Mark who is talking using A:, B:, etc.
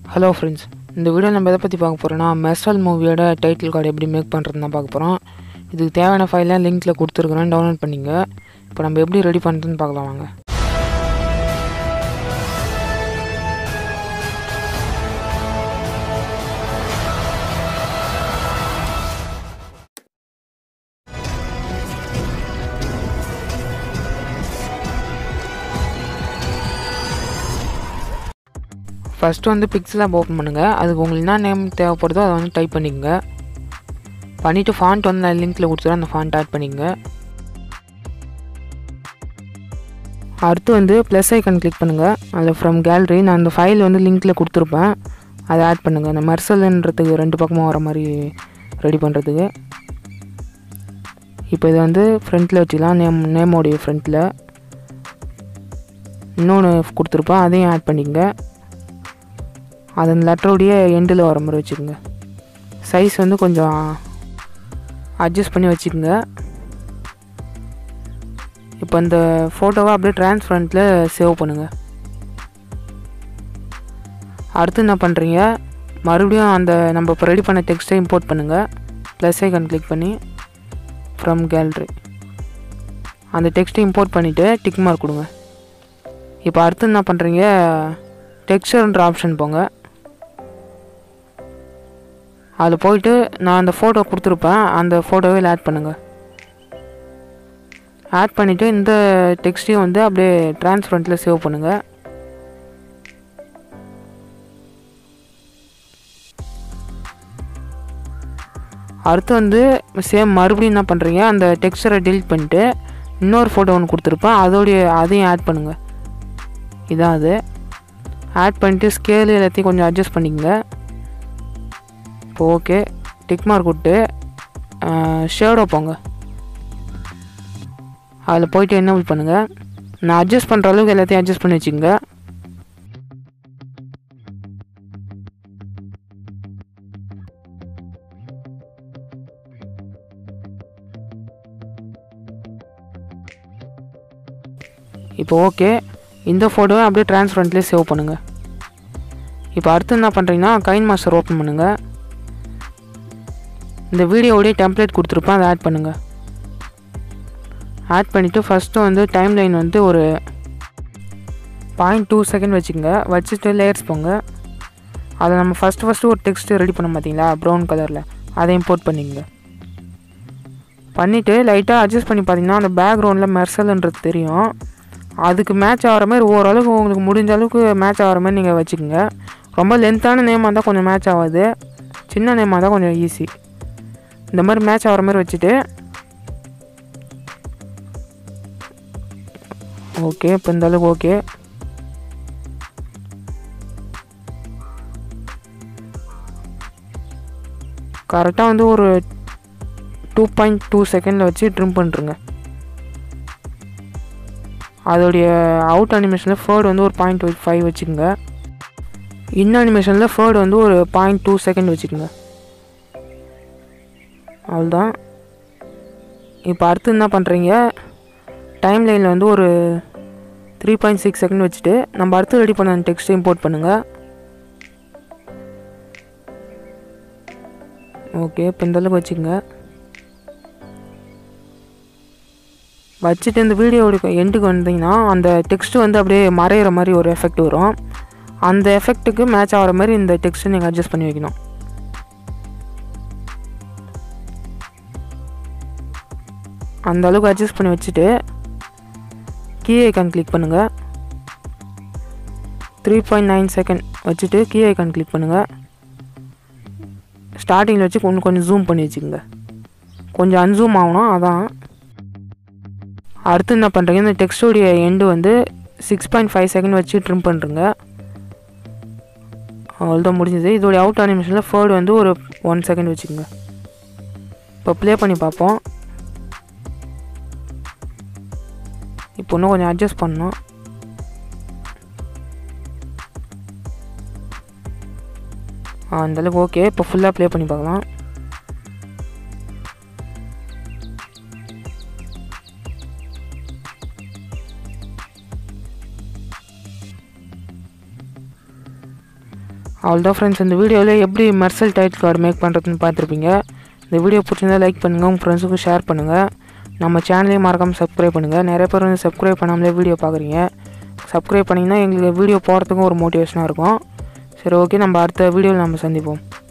A: hello friends இந்த video நம்ம எதை பற்றி பார்க்க போகிறோன்னா மெர்சல் மூவியோட டைட்டில் கார்டு எப்படி மேக் பண்ணுறதுன்னு தான் பார்க்க போகிறோம் இதுக்கு தேவையான ஃபைலாம் லிங்க்கில் கொடுத்துருக்குறேன் டவுன்லோட் பண்ணிங்க இப்போ நம்ம எப்படி ரெடி பண்ணுறதுன்னு பார்க்கலாம் வாங்க ஃபஸ்ட்டு வந்து பிக்சல் ஆப் ஓப்பன் பண்ணுங்கள் அதுக்கு உங்களுக்கு என்ன நேம் தேவைப்படுதோ அதை வந்து டைப் பண்ணிக்கங்க பண்ணிவிட்டு ஃபாண்ட் வந்து நான் லிங்க்கில் கொடுத்துறேன் அந்த ஃபாண்ட் ஆட் பண்ணிக்கங்க அடுத்து வந்து ப்ளஸ் ஐக்கன் கிளிக் பண்ணுங்கள் அதில் ஃப்ரம் கேலரி நான் அந்த ஃபைல் வந்து லிங்க்கில் கொடுத்துருப்பேன் அதை ஆட் பண்ணுங்கள் அந்த மர்சல்ன்றதுக்கு ரெண்டு பக்கமாக வர மாதிரி ரெடி பண்ணுறதுக்கு இப்போ இதை வந்து ஃப்ரண்ட்டில் வச்சுக்கலாம் நேம் நேமோடைய ஃப்ரண்ட்டில் இன்னொன்று கொடுத்துருப்பேன் அதையும் ஆட் பண்ணிக்கங்க அது அந்த லெட்டருடைய எண்டில் வர மாதிரி வச்சுக்கோங்க சைஸ் வந்து கொஞ்சம் அட்ஜஸ்ட் பண்ணி வச்சுக்கோங்க இப்போ அந்த ஃபோட்டோவை அப்படியே ட்ரான்ஸ்பரண்ட்டில் சேவ் பண்ணுங்கள் அடுத்து என்ன பண்ணுறீங்க மறுபடியும் அந்த நம்ம இப்போ ரெடி பண்ண டெக்ஸ்ட்டை இம்போர்ட் பண்ணுங்கள் ப்ளஸ் ஐக்கன் கிளிக் பண்ணி ஃப்ரம் கேலரி அந்த டெக்ஸ்ட்டை இம்போர்ட் பண்ணிவிட்டு டிக் மார்க் கொடுங்க இப்போ அடுத்து என்ன பண்ணுறீங்க டெக்ஸ்டர்ன்ற ஆப்ஷன் போங்க அதில் போயிட்டு நான் அந்த ஃபோட்டோ கொடுத்துருப்பேன் அந்த ஃபோட்டோவே ஆட் பண்ணுங்கள் ஆட் பண்ணிவிட்டு இந்த டெக்ஸ்ட்டையும் வந்து அப்படியே ட்ரான்ஸ்பரண்ட்டில் சேவ் பண்ணுங்கள் அடுத்து வந்து சேம் மறுபடியும் என்ன பண்ணுறீங்க அந்த டெக்ஸ்டரை டெலிட் பண்ணிட்டு இன்னொரு ஃபோட்டோ ஒன்று கொடுத்துருப்பேன் அதோடைய அதையும் ஆட் பண்ணுங்கள் இதான் அது ஆட் பண்ணிட்டு ஸ்கேலு எல்லாத்தையும் கொஞ்சம் அட்ஜஸ்ட் பண்ணிக்கங்க இப்போ ஓகே டிக் மார்க் விட்டு ஷேடோ போங்க அதில் போயிட்டு என்ன பண்ணுங்கள் நான் அட்ஜஸ்ட் பண்ணுற அளவுக்கு எல்லாத்தையும் அட்ஜஸ்ட் பண்ணி வச்சுக்கோங்க இப்போ ஓகே இந்த ஃபோட்டோவை அப்படியே ட்ரான்ஸ்பரண்ட்லேயே சேவ் பண்ணுங்கள் இப்போ அடுத்து என்ன பண்ணுறீங்கன்னா கைன் மாஸ்டர் ஓப்பன் பண்ணுங்கள் இந்த வீடியோவுடைய டெம்ப்ளேட் கொடுத்துருப்பேன் அதை ஆட் பண்ணுங்கள் ஆட் பண்ணிவிட்டு ஃபஸ்ட்டு வந்து டைம் லைன் வந்து ஒரு பாயிண்ட் டூ செகண்ட் வச்சுக்கோங்க வச்சுட்டு லேயர்ஸ் போங்க அதை நம்ம ஃபஸ்ட்டு ஃபஸ்ட்டு ஒரு டெக்ஸ்ட்டு ரெடி பண்ண பார்த்தீங்களா ப்ரௌன் கலரில் அதை இம்போர்ட் பண்ணிக்கங்க பண்ணிவிட்டு லைட்டாக அட்ஜஸ்ட் பண்ணி பார்த்தீங்கன்னா அந்த பேக்ரவுண்டில் மெர்சல்ன்றது தெரியும் அதுக்கு மேட்ச் ஆகிற மாதிரி ஓரளவுக்கு உங்களுக்கு முடிஞ்ச அளவுக்கு மேட்ச் ஆகிற மாதிரி நீங்கள் வச்சுக்கோங்க ரொம்ப லென்த்தான நேமாக இருந்தால் கொஞ்சம் மேட்ச் ஆகாது சின்ன நேமாக இருந்தால் கொஞ்சம் ஈஸி இந்த மாதிரி மேட்ச் ஆகிற மாதிரி வச்சுட்டு ஓகே இப்போ இந்த அளவுக்கு ஓகே கரெக்டாக வந்து ஒரு டூ பாயிண்ட் டூ செகண்டில் வச்சு ட்ரிம் பண்ணுறங்க அதோடைய அவுட் அனிமேஷனில் ஃபேர்டு வந்து ஒரு பாயிண்ட் ஃபைவ் வச்சுக்கோங்க இன் அனிமேஷனில் ஃபேர்டு வந்து ஒரு பாயிண்ட் டூ செகண்ட் வச்சுக்கோங்க அவ்வளோதான் இப்போ அடுத்து என்ன பண்ணுறீங்க டைம் லைனில் வந்து ஒரு த்ரீ பாயிண்ட் சிக்ஸ் செகண்ட் வச்சுட்டு நம்ம அடுத்து ரெடி பண்ண டெக்ஸ்ட்டை இம்போர்ட் பண்ணுங்கள் ஓகே இப்போ இந்தளவுக்கு வச்சுக்கோங்க வச்சுட்டு இந்த வீடியோட எண்டுக்கு வந்தீங்கன்னா அந்த டெக்ஸ்ட்டு வந்து அப்படியே மறையிற மாதிரி ஒரு எஃபெக்ட் வரும் அந்த எஃபெக்ட்டுக்கு மேட்ச் ஆகிற மாதிரி இந்த டெக்ஸ்ட்டை நீங்கள் அட்ஜஸ்ட் பண்ணி வைக்கணும் அந்த அளவுக்கு அட்ஜஸ்ட் பண்ணி வச்சுட்டு கீ ஐக்கான் கிளிக் பண்ணுங்கள் த்ரீ பாயிண்ட் நைன் செகண்ட் வச்சுட்டு கீ ஐக்கான் கிளிக் பண்ணுங்கள் ஸ்டார்டிங்கில் வச்சு கொஞ்சம் கொஞ்சம் ஜூம் பண்ணி வச்சுக்கோங்க கொஞ்சம் அன்சூம் ஆகணும் அதான் அடுத்து என்ன பண்ணுறீங்க இந்த டெக்ஸ்டோடைய எண்டு வந்து சிக்ஸ் பாயிண்ட் ஃபைவ் செகண்ட் வச்சு ட்ரிம் பண்ணுறங்க அவ்வளோதான் முடிஞ்சது இதோடைய அவுட் அனிமேஷனில் ஃபேர்டு வந்து ஒரு ஒன் செகண்ட் வச்சுக்கோங்க இப்போ ப்ளே பண்ணி பார்ப்போம் இப்போ இன்னும் கொஞ்சம் அட்ஜஸ்ட் பண்ணணும் அந்தளவுக்கு ஓகே இப்போ ஃபுல்லாக ப்ளே பண்ணி பார்க்கலாம் அவ்வளோதான் ஃப்ரெண்ட்ஸ் இந்த வீடியோவில் எப்படி மெர்சல் டைட் கார்டு மேக் பண்ணுறதுன்னு பார்த்துருப்பீங்க இந்த வீடியோ பிடிச்சிருந்தா லைக் பண்ணுங்கள் உங்கள் ஃப்ரெண்ட்ஸுக்கும் ஷேர் பண்ணுங்கள் நம்ம சேனலையும் மறக்காமல் சப்ஸ்கிரைப் பண்ணுங்கள் நிறைய பேர் வந்து சப்ஸ்கிரைப் பண்ணாமலே வீடியோ பார்க்குறீங்க சப்ஸ்கிரைப் பண்ணிங்கன்னா எங்களுக்கு வீடியோ போடுறதுக்கும் ஒரு மோட்டிவேஷனாக இருக்கும் சரி ஓகே நம்ம அடுத்த வீடியோவில் நம்ம சந்திப்போம்